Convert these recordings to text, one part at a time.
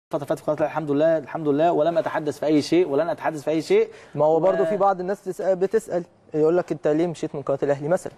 الفتره اللي فاتت في قناه الأهلي الحمد لله الحمد لله ولم اتحدث في اي شيء ولن اتحدث في اي شيء ما هو برضو و- في بعض الناس تسأل بتسال يقول لك انت ليه مشيت من قناه الاهلي مثلا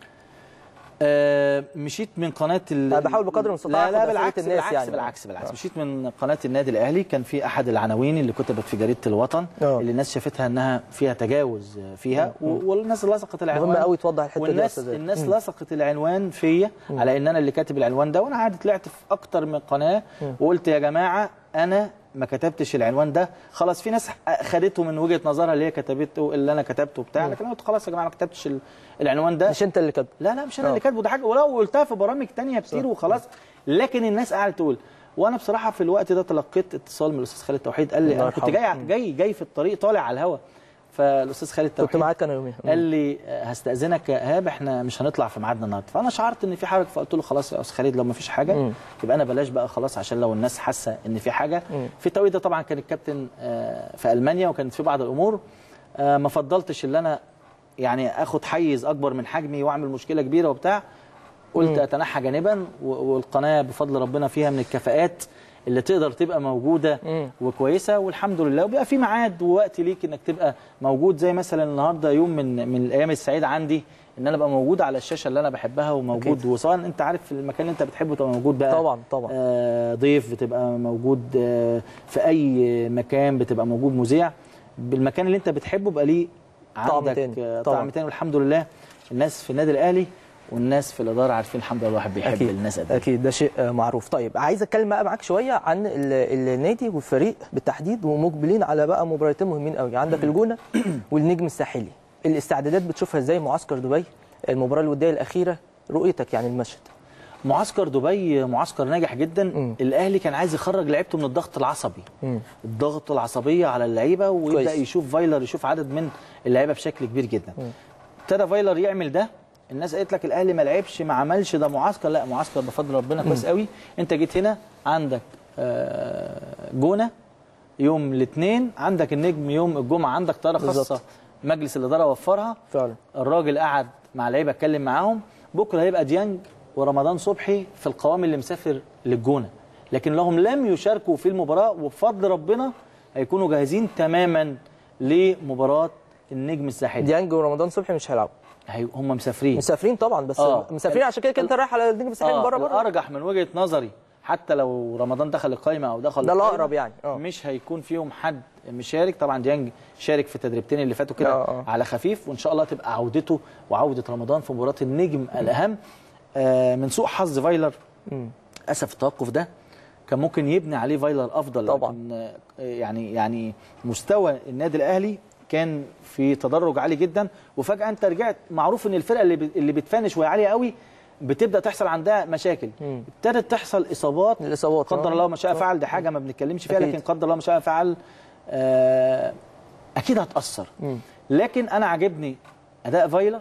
آه، مشيت من قناه ال... أنا بحاول بقدر المستطاع لا لا آخد أسئلة بالعكس الناس بالعكس يعني. بالعكس بالعكس آه. مشيت من قناه النادي الاهلي كان في احد العناوين اللي كتبت في جريده الوطن آه. اللي الناس شافتها انها فيها تجاوز فيها و- والناس لصقت العنوان مهم قوي توضح الحته دي يا والناس استاذ الناس مم. لصقت العنوان فيا على ان انا اللي كاتب العنوان ده وانا عادي طلعت في اكتر من قناه وقلت يا جماعه انا ما كتبتش العنوان ده خلاص في ناس خدته من وجهه نظرها اللي هي كتبته اللي انا كتبته بتاع لكن انا قلت خلاص يا جماعه ما كتبتش ال- العنوان ده مش انت اللي كاتبه لا لا مش انا آه. اللي كاتبه ده حاجه ولو قلتها في برامج تانية كتير وخلاص لكن الناس قاعده تقول وانا بصراحه في الوقت ده تلقيت اتصال من الاستاذ خالد توحيد قال لي الله انا كنت يرحمه. جاي جاي جاي في الطريق طالع على الهوا فالاستاذ خالد كنت توحيد معاك انا يوميها قال لي آه، هستأذنك يا ايهاب احنا مش هنطلع في ميعادنا النهارده فانا شعرت ان في حاجه فقلت له خلاص يا استاذ خالد لو ما فيش حاجه مم. يبقى انا بلاش بقى خلاص عشان لو الناس حاسه ان في حاجه مم. في التوقيت ده طبعا كان الكابتن آه، في المانيا وكانت في بعض الامور آه، ما فضلتش ان انا يعني اخد حيز اكبر من حجمي واعمل مشكله كبيره وبتاع قلت مم. اتنحى جانبا و- والقناه بفضل ربنا فيها من الكفاءات اللي تقدر تبقى موجوده مم. وكويسه والحمد لله وبيبقى في ميعاد ووقت ليك انك تبقى موجود زي مثلا النهارده يوم من من الايام السعيده عندي ان انا ابقى موجود على الشاشه اللي انا بحبها وموجود أكيد. وسواء انت عارف في المكان اللي انت بتحبه تبقى موجود بقى طبعا طبعا آه، ضيف بتبقى موجود آه، في اي مكان بتبقى موجود مذيع بالمكان اللي انت بتحبه بقى ليه طعم عندك تاني. آه، طبعا. طعم تاني والحمد لله الناس في النادي الاهلي والناس في الاداره عارفين الحمد لله الواحد بيحب اكيد الناس قد إيه. اكيد ده شيء آه، معروف طيب عايز اتكلم بقى معاك شويه عن ال- النادي والفريق بالتحديد ومقبلين على بقى مباراتين مهمين قوي عندك الجونه والنجم الساحلي الاستعدادات بتشوفها ازاي معسكر دبي المباراه الوديه الاخيره رؤيتك يعني المشهد معسكر دبي معسكر ناجح جدا مم. الاهلي كان عايز يخرج لعيبته من الضغط العصبي مم. الضغط العصبيه على اللعيبه ويبدا كويس. يشوف فايلر يشوف عدد من اللعيبه بشكل كبير جدا ابتدى فايلر يعمل ده الناس قالت لك الاهلي ما لعبش ما عملش ده معسكر لا معسكر بفضل ربنا كويس قوي انت جيت هنا عندك آه، جونه يوم الاثنين عندك النجم يوم الجمعه عندك طياره خاصه بالظبط. مجلس الاداره وفرها فعلا الراجل قعد مع اللعيبه اتكلم معاهم بكره هيبقى ديانج ورمضان صبحي في القوام اللي مسافر للجونه لكن لهم لم يشاركوا في المباراه وبفضل ربنا هيكونوا جاهزين تماما لمباراه النجم الساحلي ديانج ورمضان صبحي مش هيلعبوا هي- هم مسافرين مسافرين طبعا بس آه. مسافرين عشان كده كده انت رايح على النجم الساحلي آه، بره بره الارجح من وجهه نظري حتى لو رمضان دخل القائمه او دخل ده القايمة، الأقرب يعني، آه. مش هيكون فيهم حد مشارك طبعا ديانج شارك في التدريبتين اللي فاتوا كده آه، آه. على خفيف وان شاء الله تبقى عودته وعوده رمضان في مباراه النجم الاهم آه، من سوء حظ فايلر مم. اسف التوقف ده كان ممكن يبني عليه فايلر افضل طبعاً. لكن آه، يعني يعني مستوى النادي الاهلي كان في تدرج عالي جدا وفجاه انت رجعت معروف ان الفرقه اللي ب- اللي بتفنش وهي عاليه قوي بتبدا تحصل عندها مشاكل مم. ابتدت تحصل اصابات الإصابات، قدر آه. الله ما شاء فعل دي حاجه ما بنتكلمش فيها أكيد. لكن قدر الله ما شاء فعل آه، اكيد هتاثر مم. لكن انا عاجبني اداء فايلر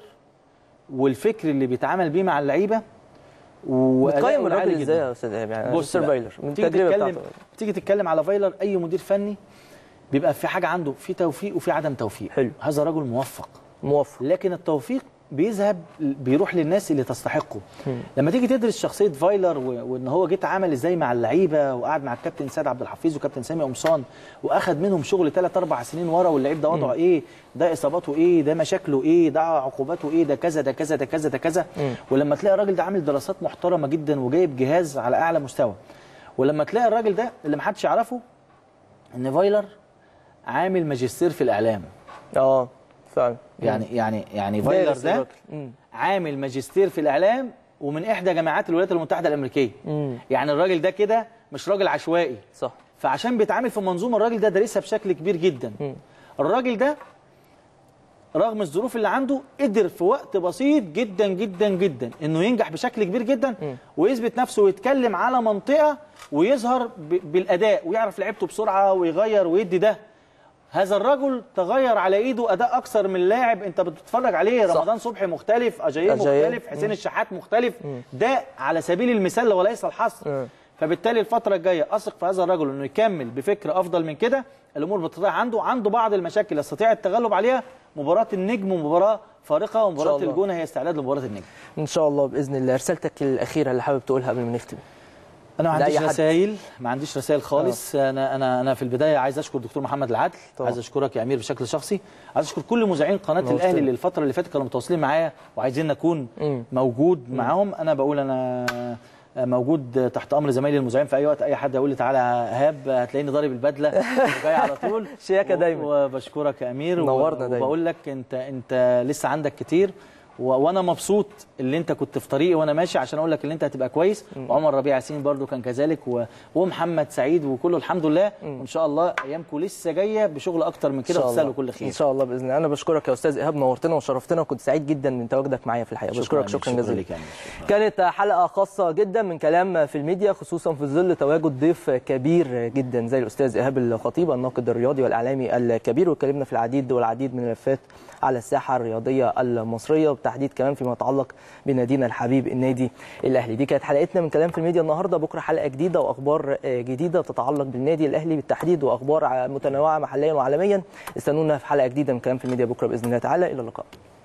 والفكر اللي بيتعامل بيه مع اللعيبه وأداؤه بتقيم العالي الراجل جداً. ازاي يا استاذ ايهاب يعني بص مستر بقى، بايلر من تيجي التجربه تتكلم بتاعته تيجي تتكلم على فايلر اي مدير فني بيبقى في حاجه عنده في توفيق وفي عدم توفيق حلو. هذا رجل موفق موفق لكن التوفيق بيذهب بيروح للناس اللي تستحقه مم. لما تيجي تدرس شخصيه فايلر و- وان هو جه اتعامل ازاي مع اللعيبه وقعد مع الكابتن سيد عبد الحفيظ وكابتن سامي قمصان واخد منهم شغل 3 4 سنين ورا واللعيب ده وضعه ايه ده اصاباته ايه ده مشاكله ايه ده عقوباته ايه ده كذا ده كذا ده كذا ده كذا مم. ولما تلاقي الراجل ده عامل دراسات محترمه جدا وجايب جهاز على اعلى مستوى ولما تلاقي الراجل ده اللي محدش يعرفه ان فايلر عامل ماجستير في الاعلام اه فعلا يعني يعني يعني فايلر دارس ده الراجل. مم. عامل ماجستير في الاعلام ومن احدى جامعات الولايات المتحده الامريكيه مم. يعني الراجل ده كده مش راجل عشوائي صح فعشان بيتعامل في منظومه الراجل ده دارسها بشكل كبير جدا مم. الراجل ده رغم الظروف اللي عنده قدر في وقت بسيط جدا جدا جدا انه ينجح بشكل كبير جدا ويثبت نفسه ويتكلم على منطقه ويظهر ب- بالاداء ويعرف لعيبته بسرعه ويغير ويدي ده هذا الرجل تغير على ايده اداء اكثر من لاعب انت بتتفرج عليه صح. رمضان صبحي مختلف اجاييه أجاييه. مختلف حسين الشحات مختلف ده على سبيل المثال وليس الحصر مم. فبالتالي الفترة الجاية أثق في هذا الرجل إنه يكمل بفكر أفضل من كده الأمور بتطلع عنده عنده بعض المشاكل يستطيع التغلب عليها مباراة النجم ومباراة فارقة ومباراة الله. الجونة هي استعداد لمباراة النجم ان شاء الله باذن الله رسالتك الاخيره اللي حابب تقولها قبل ما نختم انا ما لأي عنديش حد. رسائل ما عنديش رسائل خالص انا انا انا في البدايه عايز اشكر دكتور محمد العدل طبعا. عايز اشكرك يا امير بشكل شخصي عايز اشكر كل مذيعين قناه نورتنا. الاهلي اللي الفتره اللي فاتت كانوا متواصلين معايا وعايزين اكون مم. موجود معاهم انا بقول انا موجود تحت امر زمايلي المذيعين في اي وقت اي حد يقول لي تعالى يا ايهاب هتلاقيني ضارب البدله وجاي على طول شياكة و- دايما. وبشكرك يا امير نورنا دايما. وبقول لك انت انت لسه عندك كتير و... وانا مبسوط اللي انت كنت في طريقي وانا ماشي عشان اقول لك اللي انت هتبقى كويس وعمر ربيع ياسين برضو كان كذلك و... ومحمد سعيد وكله الحمد لله وان شاء الله ايامكم لسه جايه بشغل اكتر من كده إن شاء وتسالوا الله. كل خير ان شاء الله باذن الله انا بشكرك يا استاذ ايهاب نورتنا وشرفتنا وكنت سعيد جدا من تواجدك معايا في الحقيقه بشكرك شكرا جزيلا لك يا أمير. شكراً. كانت حلقة خاصة جدا من كلام في الميديا خصوصا في ظل تواجد ضيف كبير جدا زي الأستاذ إيهاب الخطيب الناقد الرياضي والإعلامي الكبير واتكلمنا في العديد والعديد من الملفات على الساحة الرياضية المصرية وبالتحديد كمان فيما يتعلق بنادينا الحبيب النادي الأهلي دي كانت حلقتنا من كلام في الميديا النهاردة بكرة حلقة جديدة وأخبار جديدة تتعلق بالنادي الأهلي بالتحديد وأخبار متنوعة محليا وعالميا استنونا في حلقة جديدة من كلام في الميديا بكرة بإذن الله تعالى إلى اللقاء